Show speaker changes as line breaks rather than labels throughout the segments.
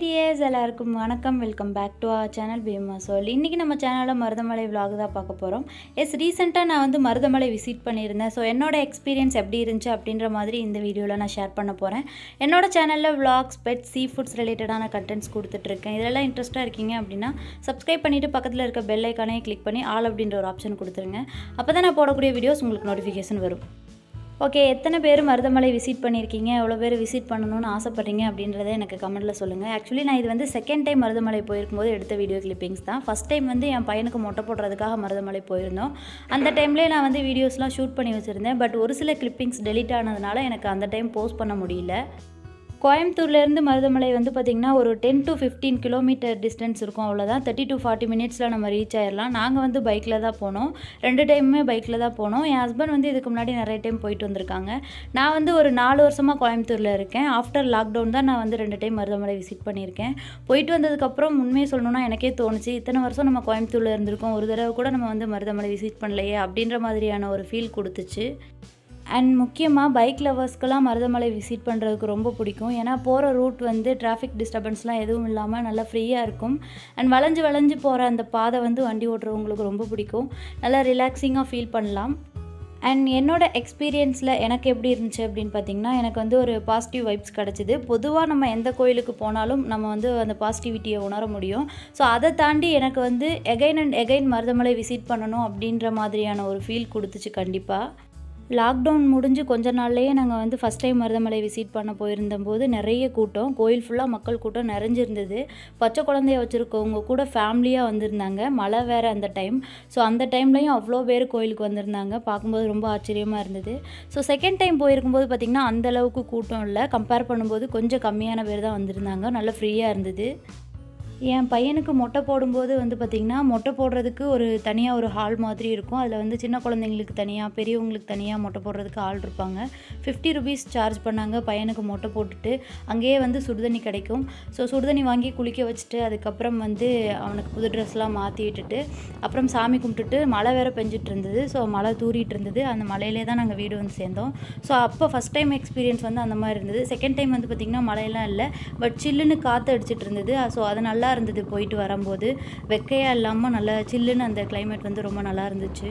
tears எல்லாருக்கும் வணக்கம் welcome back to our channel Bheema Soul இன்றைக்கி நம்ம சேனலில் மருதமலை vlog தான் பார்க்க போகிறோம் எஸ் ரீசெண்டாக நான் வந்து மருதமலை விசிட் பண்ணியிருந்தேன் ஸோ என்னோட எக்ஸ்பீரியன்ஸ் எப்படி இருந்துச்சு அப்படின்ற மாதிரி இந்த வீடியோவில் நான் ஷேர் பண்ண போகிறேன் என்னோட சேனலில் vlogs பெட் சீ ஃபுட்ஸ் ரிலேட்டடான கண்டென்ட்ஸ் கொடுத்துட்ருக்கேன் இதெல்லாம் இன்ட்ரெஸ்ட்டாக இருக்கீங்க அப்படின்னா சப்ஸ்கிரைப் பண்ணிவிட்டு பக்கத்தில் இருக்க பெல் ஐக்கானே கிளிக் பண்ணி ஆல் அப்படின்ற ஒரு ஆப்ஷன் கொடுத்துருங்க அப்போ தான் நான் போடக்கூடிய வீடியோஸ் உங்களுக்கு நோட்டிஃபிகேஷன் வரும் ஓகே எத்தனை பேர் மருதமலை விசிட் பண்ணியிருக்கீங்க எவ்வளோ பேர் விசிட் பண்ணணும்னு ஆசைப்பட்றீங்க அப்படின்றத எனக்கு கமெண்ட்டில் சொல்லுங்கள் ஆக்சுவலி நான் இது வந்து செகண்ட் டைம் மருதமலை போயிருக்கும்போது எடுத்த வீடியோ கிளிப்பிங்ஸ் தான் ஃபஸ்ட் டைம் வந்து என் பையனுக்கு மொட்டை போடுறதுக்காக மருதமலை போயிருந்தோம் அந்த டைம்லேயே நான் வந்து வீடியோஸ்லாம் ஷூட் பண்ணி வச்சுருந்தேன் பட் ஒரு சில கிளிப்பிங்ஸ் டெலிட் ஆனதுனால எனக்கு அந்த டைம் போஸ்ட் பண்ண முடியல கோயம்புத்தூர்லேருந்து மருதமலை வந்து பார்த்திங்கன்னா ஒரு ten to fifteen kilometre distance இருக்கும் அவ்வளோதான் தேர்ட்டி டு ஃபார்ட்டி மினிட்ஸில் நம்ம ரீச் ஆயிடலாம் நாங்கள் வந்து பைக்கில் தான் போனோம் ரெண்டு டைமுமே பைக்கில் தான் போனோம் என் ஹஸ்பண்ட் வந்து இதுக்கு முன்னாடி நிறைய டைம் போயிட்டு வந்திருக்காங்க நான் வந்து ஒரு நாலு வருஷமாக கோயம்புத்தூரில் இருக்கேன் ஆஃப்டர் லாக்டவுன் தான் நான் வந்து ரெண்டு டைம் மருதமலை விசிட் பண்ணியிருக்கேன் போயிட்டு வந்ததுக்கப்புறம் உண்மையை சொல்லணும்னா எனக்கே தோணுச்சு இத்தனை வருஷம் நம்ம கோயம்புத்தூரில் இருந்திருக்கோம் ஒரு தடவை கூட நம்ம வந்து மருதமலை விசிட் பண்ணலையே அப்படின்ற மாதிரியான ஒரு ஃபீல் கொடுத்துச்சு அண்ட் முக்கியமாக பைக் லவர்ஸ்க்கெல்லாம் மருதமலை விசிட் பண்ணுறதுக்கு ரொம்ப பிடிக்கும் ஏன்னா போகிற ரூட் வந்து டிராஃபிக் டிஸ்டர்பன்ஸ்லாம் எதுவும் இல்லாமல் நல்லா ஃப்ரீயாக இருக்கும் அண்ட் வளைஞ்சு வளைஞ்சு போகிற அந்த பாதை வந்து வண்டி ஓட்டுறவங்களுக்கு ரொம்ப பிடிக்கும் நல்லா ரிலாக்ஸிங்காக ஃபீல் பண்ணலாம் அண்ட் என்னோட எக்ஸ்பீரியன்ஸில் எனக்கு எப்படி இருந்துச்சு அப்படின்னு பார்த்தீங்கன்னா எனக்கு வந்து ஒரு பாசிட்டிவ் வைப்ஸ் கிடச்சிது பொதுவாக நம்ம எந்த கோயிலுக்கு போனாலும் நம்ம வந்து அந்த பாசிட்டிவிட்டியை உணர முடியும் ஸோ அதை தாண்டி எனக்கு வந்து again and again Marudhamalai visit பண்ணணும் அப்படின்ற மாதிரியான ஒரு ஃபீல் கொடுத்துச்சு கண்டிப்பாக லாக்டவுன் முடிஞ்சு கொஞ்ச நாள்லேயே நாங்கள் வந்து ஃபஸ்ட் டைம் மருதமலை விசிட் பண்ண போயிருந்தபோது நிறைய கூட்டம் கோயில் ஃபுல்லாக மக்கள் கூட்டம் நிறைஞ்சிருந்தது பச்சை குழந்தைய வச்சுருக்கவங்க கூட ஃபேமிலியாக வந்திருந்தாங்க மழை வேறு அந்த டைம் ஸோ அந்த டைம்லையும் அவ்வளோ பேர் கோயிலுக்கு வந்திருந்தாங்க பார்க்கும்போது ரொம்ப ஆச்சரியமாக இருந்தது ஸோ செகண்ட் டைம் போயிருக்கும்போது பார்த்திங்கன்னா அந்த அளவுக்கு கூட்டம் இல்லை கம்பேர் பண்ணும்போது கொஞ்சம் கம்மியான பேர் தான் வந்திருந்தாங்க நல்லா ஃப்ரீயாக இருந்தது என் பையனுக்கு மொட்டை போடும்போது வந்து பார்த்திங்கன்னா மொட்டை போடுறதுக்கு ஒரு தனியாக ஒரு ஹால் மாதிரி இருக்கும் அதில் வந்து சின்ன குழந்தைங்களுக்கு தனியாக பெரியவங்களுக்கு தனியாக மொட்டை போடுறதுக்கு ஆள் இருப்பாங்க ஃபிஃப்டி ருபீஸ் சார்ஜ் பண்ணாங்க பையனுக்கு மொட்டை போட்டுட்டு அங்கேயே வந்து சுடுதண்ணி கிடைக்கும் ஸோ சுடுதண்ணி வாங்கி குளிக்க வச்சுட்டு அதுக்கப்புறம் வந்து அவனுக்கு புது ட்ரெஸ்லாம் மாற்றி விட்டுட்டு அப்புறம் சாமி கும்பிட்டுட்டு மழை வேறு பெஞ்சிட்டு இருந்தது ஸோ மழை தூரிட்டு இருந்தது அந்த மலையிலே தான் நாங்கள் வீடு வந்து சேர்ந்தோம் ஸோ அப்போ ஃபஸ்ட் டைம் எக்ஸ்பீரியன்ஸ் வந்து அந்த மாதிரி இருந்தது செகண்ட் டைம் வந்து பார்த்திங்கன்னா மழையெல்லாம் இல்லை பட் சில்லுன்னு காற்று அடிச்சிட்டு இருந்தது ஸோ அது நல்லா இருந்தது போயிட்டு வரும்போது வெக்கையாக இல்லாமல் நல்லா சில்லுன்னு அந்த climate வந்து ரொம்ப நல்லா இருந்துச்சு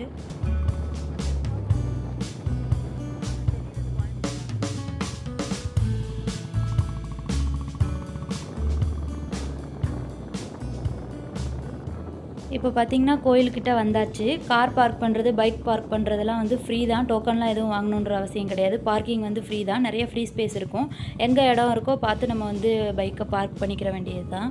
இப்போ பார்த்தீங்கன்னா கோயில்கிட்ட வந்தாச்சு கார் பார்க் பண்ணுறது பைக் பார்க் பண்ணுறதெல்லாம் வந்து ஃப்ரீ தான் டோக்கன்லாம் எதுவும் வாங்கணுன்ற அவசியம் கிடையாது பார்க்கிங் வந்து ஃப்ரீ தான் நிறைய ஃப்ரீ ஸ்பேஸ் இருக்கும் எங்கே இடம் இருக்கோ பார்த்து நம்ம வந்து பைக்கை பார்க் பண்ணிக்கிற வேண்டியது தான்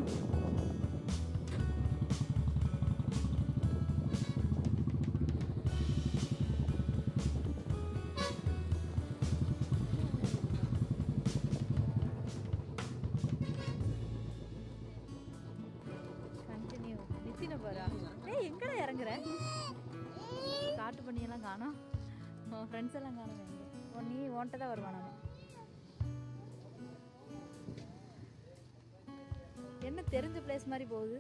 கண்டினியூ நித்தின பாரா ஏய் எங்கடா இறங்குற காட்டு பண்ணியெல்லாம் காணோம் உன் ஃப்ரெண்ட்ஸ் எல்லாம் காணோம் எங்க உன் நீ உன்கிட்ட தான் வருவான் அவன் என்ன தெரிஞ்ச பிளேஸ் மாதிரி போகுது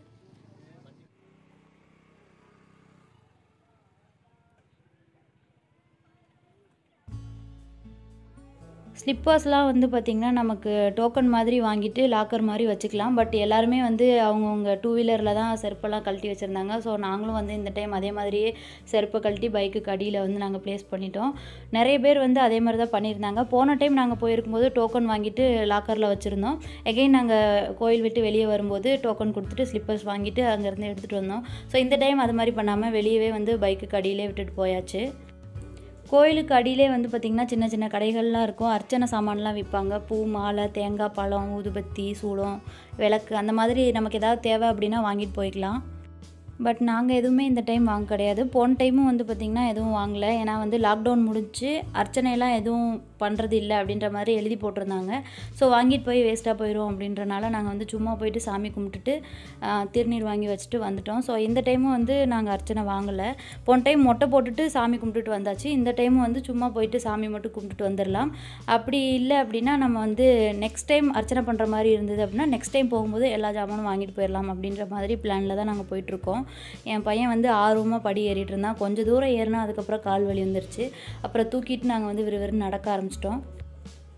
ஸ்லிப்பர்ஸ்லாம் வந்து பார்த்திங்கன்னா நமக்கு டோக்கன் மாதிரி வாங்கிட்டு லாக்கர் மாதிரி வச்சுக்கலாம் பட் எல்லாருமே வந்து அவங்கவுங்க டூ வீலரில் தான் செருப்பெல்லாம் கழட்டி வச்சுருந்தாங்க ஸோ நாங்களும் வந்து இந்த டைம் அதே மாதிரியே செருப்பை கழட்டி பைக்குக்கு அடியில் வந்து நாங்கள் ப்ளேஸ் பண்ணிட்டோம் நிறைய பேர் வந்து அதே மாதிரி தான் பண்ணியிருந்தாங்க போன டைம் நாங்கள் போயிருக்கும்போது டோக்கன் வாங்கிட்டு லாக்கரில் வச்சுருந்தோம் எகைன் நாங்கள் கோயில் விட்டு வெளியே வரும்போது டோக்கன் கொடுத்துட்டு ஸ்லிப்பர்ஸ் வாங்கிட்டு அங்கேருந்து எடுத்துகிட்டு வந்தோம் ஸோ இந்த டைம் அது மாதிரி பண்ணாமல் வெளியவே வந்து பைக்குக்கு அடியிலே விட்டுட்டு போயாச்சு கோயிலுக்கு அடியிலே வந்து பார்த்திங்கன்னா சின்ன சின்ன கடைகள்லாம் இருக்கும் அர்ச்சனை சாமான்லாம் விற்பாங்க பூ மாலை தேங்காய் பழம் ஊதுபத்தி சூடம் விளக்கு அந்த மாதிரி நமக்கு ஏதாவது தேவை அப்படின்னா வாங்கிட்டு போய்க்கலாம் பட் நாங்கள் எதுவுமே இந்த டைம் வாங்க கிடையாது போன டைமும் வந்து பார்த்திங்கன்னா எதுவும் வாங்கலை ஏன்னா வந்து லாக்டவுன் முடிஞ்சு அர்ச்சனைலாம் எதுவும் பண்ணுறது இல்லை அப்படின்ற மாதிரி எழுதி போட்டிருந்தாங்க ஸோ வாங்கிட்டு போய் வேஸ்ட்டாக போயிடும் அப்படின்றனால நாங்கள் வந்து சும்மா போயிட்டு சாமி கும்பிட்டுட்டு ஆ, திருநீர் வாங்கி வச்சுட்டு வந்துட்டோம் ஸோ இந்த டைமும் வந்து நாங்கள் அர்ச்சனை வாங்கலை போன டைம் மொட்டை போட்டுட்டு சாமி கும்பிட்டுட்டு வந்தாச்சு இந்த டைமும் வந்து சும்மா போயிட்டு சாமி மட்டும் கும்பிட்டுட்டு வந்துடலாம் அப்படி இல்லை அப்படின்னா நம்ம வந்து நெக்ஸ்ட் டைம் அர்ச்சனை பண்ணுற மாதிரி இருந்தது அப்படின்னா நெக்ஸ்ட் டைம் போகும்போது எல்லா ஜாமானும் வாங்கிட்டு போயிடலாம் அப்படின்ற மாதிரி பிளானில் தான் நாங்கள் போயிட்டுருக்கோம் என் பையன் வந்து ஆர்வமாக படி ஏறிட்டு இருந்தான் கொஞ்சம் தூரம் ஏறினா அதுக்கப்புறம் கால் வலி வந்துருச்சு அப்புறம் தூக்கிட்டு நாங்கள் வந்து விறுவிறுன்னு நடக்க ஆரம்பிச்சிட்டோம்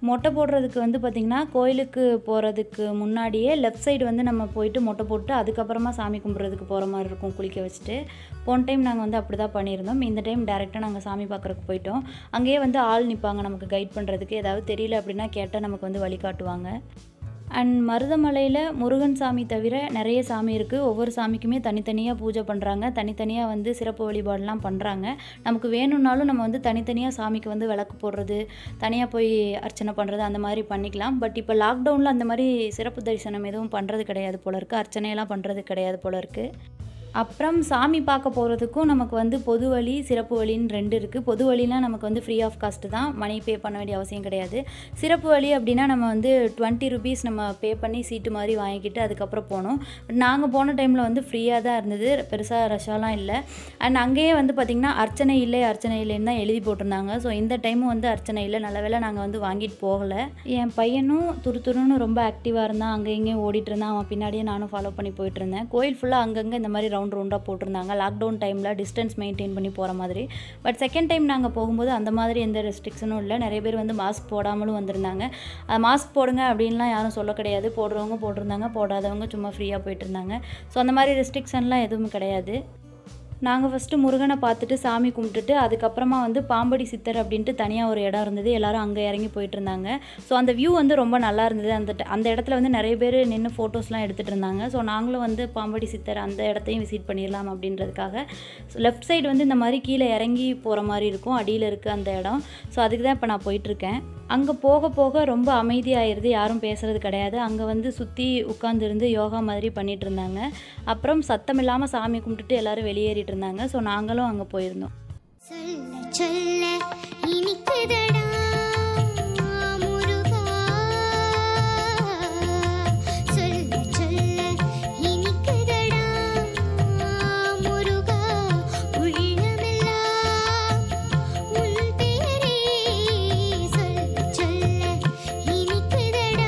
மொட்டை போடுறதுக்கு வந்து பார்த்திங்கன்னா கோயிலுக்கு போகிறதுக்கு முன்னாடியே லெஃப்ட் சைடு வந்து நம்ம போயிட்டு மொட்டை போட்டு அதுக்கப்புறமா சாமி கும்பிட்றதுக்கு போகிற மாதிரி இருக்கும் குளிக்க வச்சுட்டு போன டைம் நாங்கள் வந்து அப்படி தான் பண்ணியிருந்தோம் இந்த டைம் டேரெக்டாக நாங்கள் சாமி பார்க்குறதுக்கு போயிட்டோம் அங்கேயே வந்து ஆள் நிற்பாங்க நமக்கு கைட் பண்ணுறதுக்கு ஏதாவது தெரியல அப்படின்னா கேட்டால் நமக்கு வந்து வழிகாட்டுவாங்க அண்ட் மருதமலையில் முருகன் சாமி தவிர நிறைய சாமி இருக்குது ஒவ்வொரு சாமிக்குமே தனித்தனியாக பூஜை பண்ணுறாங்க தனித்தனியாக வந்து சிறப்பு வழிபாடெலாம் பண்ணுறாங்க நமக்கு வேணும்னாலும் நம்ம வந்து தனித்தனியாக சாமிக்கு வந்து விளக்கு போடுறது தனியாக போய் அர்ச்சனை பண்ணுறது அந்த மாதிரி பண்ணிக்கலாம் பட் இப்போ லாக்டவுனில் அந்த மாதிரி சிறப்பு தரிசனம் எதுவும் பண்ணுறது கிடையாது போல இருக்குது அர்ச்சனையெல்லாம் பண்ணுறது கிடையாது போல இருக்குது அப்புறம் சாமி பார்க்க போகிறதுக்கும் நமக்கு வந்து பொது வழி சிறப்பு வழின்னு ரெண்டு இருக்குது பொது வழிலாம் நமக்கு வந்து ஃப்ரீ ஆஃப் காஸ்ட்டு தான் மணி பே பண்ண வேண்டிய அவசியம் கிடையாது சிறப்பு வழி அப்படின்னா நம்ம வந்து டுவெண்ட்டி ருபீஸ் நம்ம பே பண்ணி சீட்டு மாதிரி வாங்கிக்கிட்டு அதுக்கப்புறம் போனோம் நாங்கள் போன டைமில் வந்து ஃப்ரீயாக தான் இருந்தது பெருசாக ரஷ்ஷாலாம் இல்லை அண்ட் அங்கேயே வந்து பார்த்திங்கன்னா அர்ச்சனை இல்லை அர்ச்சனை இல்லைன்னு தான் எழுதி போட்டிருந்தாங்க ஸோ இந்த டைமும் வந்து அர்ச்சனை இல்லை நல்ல வேளை நாங்கள் வந்து வாங்கிட்டு போகலை என் பையனும் துரு துருன்னு ரொம்ப ஆக்டிவாக இருந்தான் அங்கே இங்கேயும் ஓடிட்டு இருந்தான் அவன் பின்னாடியே நானும் ஃபாலோ பண்ணி போயிட்டு இருந்தேன் கோயில் ஃபுல்லாக அங்கங்கே இந்த மாதிரி ரவுண்ட் ரவுண்டாக போட்டிருந்தாங்க லாக்டவுன் டைமில் டிஸ்டன்ஸ் மெயின்டைன் பண்ணி போகிற மாதிரி பட் செகண்ட் டைம் நாங்கள் போகும்போது அந்த மாதிரி எந்த ரெஸ்ட்ரிக்ஷனும் இல்லை நிறைய பேர் வந்து மாஸ்க் போடாமலும் வந்திருந்தாங்க மாஸ்க் போடுங்க அப்படின்லாம் யாரும் சொல்ல கிடையாது போடுறவங்க போட்டிருந்தாங்க போடாதவங்க சும்மா ஃப்ரீயாக போயிட்டு இருந்தாங்க ஸோ அந்த மாதிரி ரெஸ்ட்ரிக்ஷன்லாம் எதுவும் கிடையாது நாங்கள் ஃபஸ்ட்டு முருகனை பார்த்துட்டு சாமி கும்பிட்டுட்டு அதுக்கப்புறமா வந்து பாம்படி சித்தர் அப்படின்ட்டு தனியாக ஒரு இடம் இருந்தது எல்லாரும் அங்கே இறங்கி போயிட்டு இருந்தாங்க ஸோ அந்த வியூ வந்து ரொம்ப நல்லா இருந்தது அந்த ட- அந்த இடத்துல வந்து நிறைய பேர் நின்று ஃபோட்டோஸ்லாம் எடுத்துகிட்டு இருந்தாங்க ஸோ நாங்களும் வந்து பாம்படி சித்தர் அந்த இடத்தையும் விசிட் பண்ணிடலாம் அப்படின்றதுக்காக ஸோ லெஃப்ட் சைடு வந்து இந்த மாதிரி கீழே இறங்கி போகிற மாதிரி இருக்கும் அடியில் இருக்குது அந்த இடம் ஸோ அதுக்கு தான் இப்போ நான் போயிட்டுருக்கேன் அங்கே போக போக ரொம்ப அமைதியாயிருது யாரும் பேசுறது கிடையாது அங்கே வந்து சுற்றி உட்காந்துருந்து யோகா மாதிரி பண்ணிட்டு இருந்தாங்க அப்புறம் சத்தம் இல்லாமல் சாமி கும்பிட்டுட்டு எல்லாரும் வெளியேறிட்டு இருந்தாங்க ஸோ நாங்களும் அங்கே போயிருந்தோம்
சொல்ல சொல்ல இனிக்குதடா முருகா சொல்ல சொல்ல இனிக்குதடா முருகா உள்ளமெல்லாம் உன் பேரே சொல்ல சொல்ல இனிக்குதடா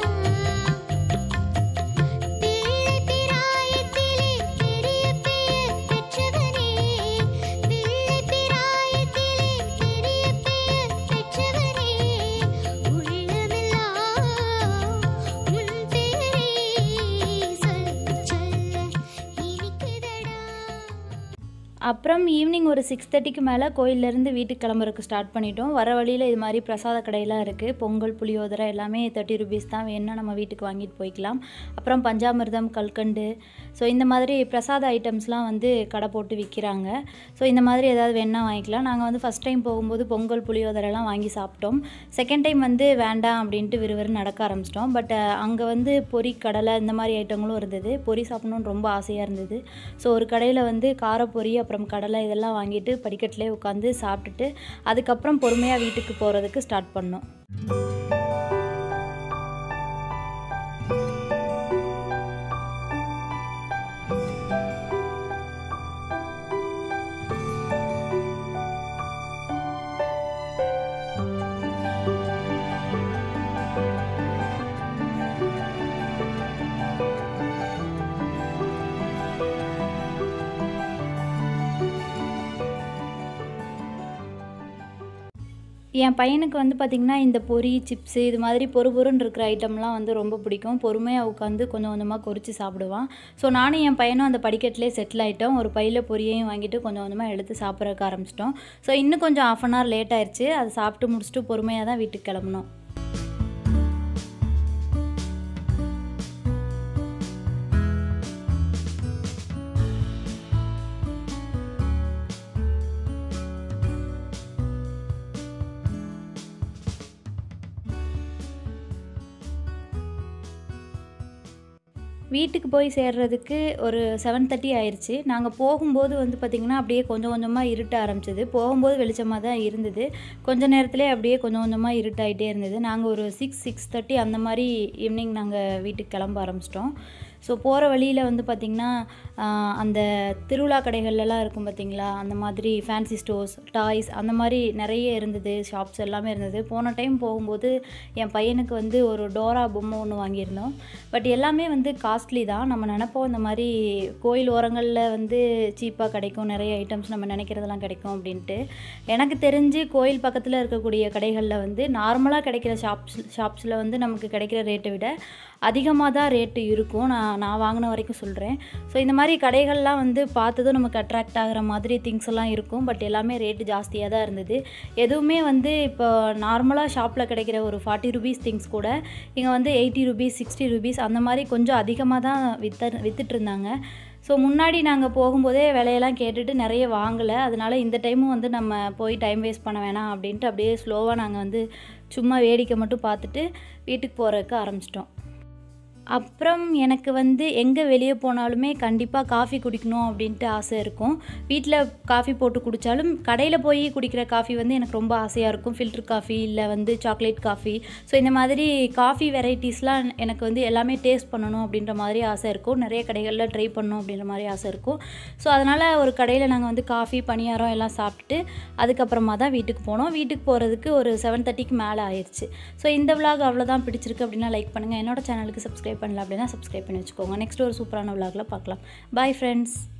பிள்ளை பிராயத்திலே பெரிய பெயர் பெற்றவனே பிள்ளை பிராயத்திலே பெரிய பெயர் பெற்றவனே உள்ளமெல்லாம் உன் பேரே சொல்ல சொல்ல இனிக்குதடா
அப்புறம் ஈவினிங் ஒரு சிக்ஸ் தேர்ட்டிக்கு மேலே கோயிலேருந்து வீட்டுக்கு கிளம்புறதுக்கு ஸ்டார்ட் பண்ணிட்டோம் வர வழியில் இது மாதிரி பிரசாத கடையெல்லாம் இருக்குது பொங்கல் புளியோதரை எல்லாமே தேர்ட்டி ருபீஸ் தான் வேணும்னா நம்ம வீட்டுக்கு வாங்கிட்டு போய்க்கலாம் அப்புறம் பஞ்சாமிர்தம் கல்கண்டு ஸோ இந்த மாதிரி பிரசாத ஐட்டம்ஸ்லாம் வந்து கடை போட்டு விற்கிறாங்க ஸோ இந்த மாதிரி ஏதாவது வேணா வாங்கிக்கலாம் நாங்கள் வந்து ஃபஸ்ட் டைம் போகும்போது பொங்கல் புளியோதரைலாம் வாங்கி சாப்பிட்டோம் செகண்ட் டைம் வந்து வேண்டாம் அப்படின்ட்டு விறுவிறு நடக்க ஆரம்பிச்சிட்டோம் பட் அங்கே வந்து பொரி கடலை இந்த மாதிரி ஐட்டங்களும் இருந்தது பொரி சாப்பிடணும்னு ரொம்ப ஆசையாக இருந்தது ஸோ ஒரு கடையில் வந்து காரப்பொரி அப்புறம் கடலை இதெல்லாம் வாங்கிட்டு படிக்கட்டிலே உட்காந்து சாப்பிட்டுட்டு அதுக்கப்புறம் பொறுமையாக வீட்டுக்கு போகிறதுக்கு ஸ்டார்ட் பண்ணோம் என் பையனுக்கு வந்து பார்த்திங்கன்னா இந்த பொரி சிப்ஸு இது மாதிரி பொறு பொருன்னு இருக்கிற ஐட்டம்லாம் வந்து ரொம்ப பிடிக்கும் பொறுமையாக உட்காந்து கொஞ்சம் கொஞ்சமாக கொறிச்சு சாப்பிடுவான் ஸோ நானும் என் பையனும் அந்த படிக்கட்டிலே செட்டில் ஆகிட்டோம் ஒரு பையில் பொரியையும் வாங்கிட்டு கொஞ்சம் கொஞ்சமாக எடுத்து சாப்பிட்றதுக்கு ஆரம்பிச்சிட்டோம் ஸோ இன்னும் கொஞ்சம் ஆஃப் அன் ஹவர் லேட் ஆயிடுச்சு அதை சாப்பிட்டு முடிச்சுட்டு பொறுமையாக தான் வீட்டுக்கு கிளம்புனோம் வீட்டுக்கு போய் சேர்றதுக்கு ஒரு செவன் தேர்ட்டி ஆயிடுச்சு நாங்கள் போகும்போது வந்து பார்த்திங்கன்னா அப்படியே கொஞ்சம் கொஞ்சமாக இருட்ட ஆரம்பிச்சது போகும்போது வெளிச்சமாக தான் இருந்தது கொஞ்ச நேரத்திலே அப்படியே கொஞ்சம் கொஞ்சமாக இருட்டாயிட்டே இருந்தது நாங்கள் ஒரு சிக்ஸ் சிக்ஸ் தேர்ட்டி அந்த மாதிரி ஈவினிங் நாங்கள் வீட்டுக்கு கிளம்ப ஆரம்பிச்சிட்டோம் ஸோ போகிற வழியில் வந்து பார்த்திங்கன்னா ஆஹ், அந்த திருவிழா கடைகள்லாம் இருக்கும் பார்த்தீங்களா அந்த மாதிரி ஃபேன்சி ஸ்டோர்ஸ் டாய்ஸ் அந்த மாதிரி நிறைய இருந்தது ஷாப்ஸ் எல்லாமே இருந்தது போன டைம் போகும்போது என் பையனுக்கு வந்து ஒரு டோரா பொம்மை ஒன்று வாங்கியிருந்தோம் பட் எல்லாமே வந்து காஸ்ட்லி தான் நம்ம நினைப்போம் இந்த மாதிரி கோயில் ஓரங்களில் வந்து சீப்பாக கிடைக்கும் நிறைய ஐட்டம்ஸ் நம்ம நினைக்கிறதெல்லாம் கிடைக்கும் அப்படின்ட்டு எனக்கு தெரிஞ்சு கோயில் பக்கத்தில் இருக்கக்கூடிய கடைகளில் வந்து நார்மலாக கிடைக்கிற ஷாப்ஸ் ஷாப்ஸில் வந்து நமக்கு கிடைக்கிற ரேட்டை விட அதிகமாக தான் ரேட்டு இருக்கும் நான் நான் வாங்கின வரைக்கும் சொல்கிறேன் ஸோ இந்த மாதிரி கடைகள்லாம் வந்து பார்த்ததும் நமக்கு அட்ராக்ட் ஆகிற மாதிரி திங்ஸ் எல்லாம் இருக்கும் பட் எல்லாமே ரேட்டு ஜாஸ்தியாக தான் இருந்தது எதுவுமே வந்து இப்போ நார்மலாக ஷாப்பில் கிடைக்கிற ஒரு ஃபார்ட்டி ருபீஸ் திங்ஸ் கூட இங்கே வந்து எயிட்டி ருபீஸ் சிக்ஸ்டி ருபீஸ் அந்த மாதிரி கொஞ்சம் அதிகமாக தான் வித்த வித்துட்டு இருந்தாங்க ஸோ முன்னாடி நாங்கள் போகும்போதே விலையெல்லாம் கேட்டுட்டு நிறைய வாங்கலை அதனால இந்த டைமும் வந்து நம்ம போய் டைம் வேஸ்ட் பண்ண வேணாம் அப்படின்ட்டு அப்படியே ஸ்லோவாக நாங்கள் வந்து சும்மா வேடிக்கை மட்டும் பார்த்துட்டு வீட்டுக்கு போகிறதுக்கு ஆரம்பிச்சிட்டோம் அப்புறம் எனக்கு வந்து எங்கே வெளியே போனாலுமே கண்டிப்பாக காஃபி குடிக்கணும் அப்படின்ட்டு ஆசை இருக்கும் வீட்டில் காஃபி போட்டு குடித்தாலும் கடையில் போய் குடிக்கிற காஃபி வந்து எனக்கு ரொம்ப ஆசையாக இருக்கும் ஃபில்டர் காஃபி இல்லை வந்து சாக்லேட் காஃபி ஸோ இந்த மாதிரி காஃபி வெரைட்டிஸ்லாம் எனக்கு வந்து எல்லாமே டேஸ்ட் பண்ணணும் அப்படின்ற மாதிரி ஆசை இருக்கும் நிறைய கடைகளில் ட்ரை பண்ணணும் அப்படின்ற மாதிரி ஆசை இருக்கும் ஸோ அதனால் ஒரு கடையில் நாங்கள் வந்து காஃபி பணியாரம் எல்லாம் சாப்பிட்டுட்டு அதுக்கப்புறமா தான் வீட்டுக்கு போனோம் வீட்டுக்கு போகிறதுக்கு ஒரு செவன் தேர்ட்டிக்கு மேலே ஆயிடுச்சு ஸோ இந்த விலாக் அவ்வளோதான் பிடிச்சிருக்கு அப்படின்னா லைக் பண்ணுங்கள் என்னோட சேனலுக்கு சப்ஸ்கிரைப் பண்ணல அப்படின்னா சப்ஸ்கிரைப் பண்ணி வச்சுக்கோங்க நெக்ஸ்ட் ஒரு சூப்பரான விலாகில் பார்க்கலாம் பாய் ஃப்ரெண்ட்ஸ்